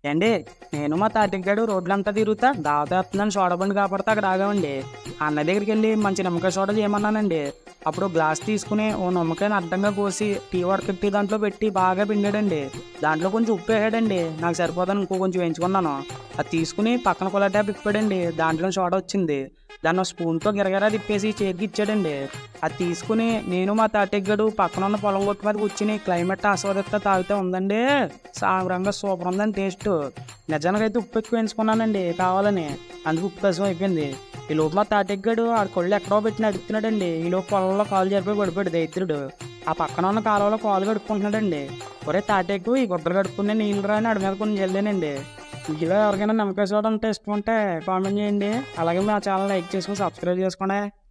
ఏండి నేను మా తాటిగాడు రోడ్లంతా తిరుగుతా దావత వస్తుందని సోడబండి కాపాడితే అక్కడ ఆగామండి ఆ అన్న దగ్గరికి వెళ్ళి మంచి నిమ్మకాయ సోడా చేయమన్నానండి అప్పుడు గ్లాస్ తీసుకుని ఓ నిమ్మకాయని అడ్డంగా కోసి టీ వడకట్టి దాంట్లో పెట్టి బాగా పిండాడండి దాంట్లో కొంచెం ఉప్పు వేసాడండి నాకు సరిపోదని ఇంకో కొంచెం వేయించుకున్నాను అది తీసుకుని పక్కన కొల ట్యాప్ ఇప్పాడండి దాంట్లో సోడా వచ్చింది దాన్ని ఒక స్పూన్తో గిరగిరా తిప్పేసి చేతికి ఇచ్చాడండి అది తీసుకుని నేను మా తాటెగ్గడు పక్కన ఉన్న పొలం కొట్టు మీద కూర్చుని క్లైమేట్ ఆస్వాదిస్తా తాగితే ఉందండి సామరంగా సూపర్ ఉందని టేస్ట్ నిజానికి అయితే ఉప్పు ఎక్కువ వేయించుకున్నానండి కావాలని అందుకు ఉప్పు కసం అయిపోయింది ఈ లోపు మా తాటెగ్గాడు ఆ కొళ్ళు ఎక్కడో పెట్టి నడుపుతున్నాడండి ఈ లోపు పొలంలో కాలు జరిపోయి పడిపోయాడు దైత్రుడు ఆ పక్కన ఉన్న కాలువలో కాలు కడుక్కుంటున్నాడండి ఒరే తాటెగ్గు ఈ గుడ్డలు కడుక్కునే నీళ్ళు రాని అడి మీద కొన్ని జల్లేనండి ఇలా ఎవరికైనా నమ్మకాయ చూడడం ఉంటే ఇష్టం ఉంటే కామెంట్ చేయండి అలాగే మా ఛానల్ లైక్ చేసుకుని సబ్స్క్రైబ్ చేసుకోండి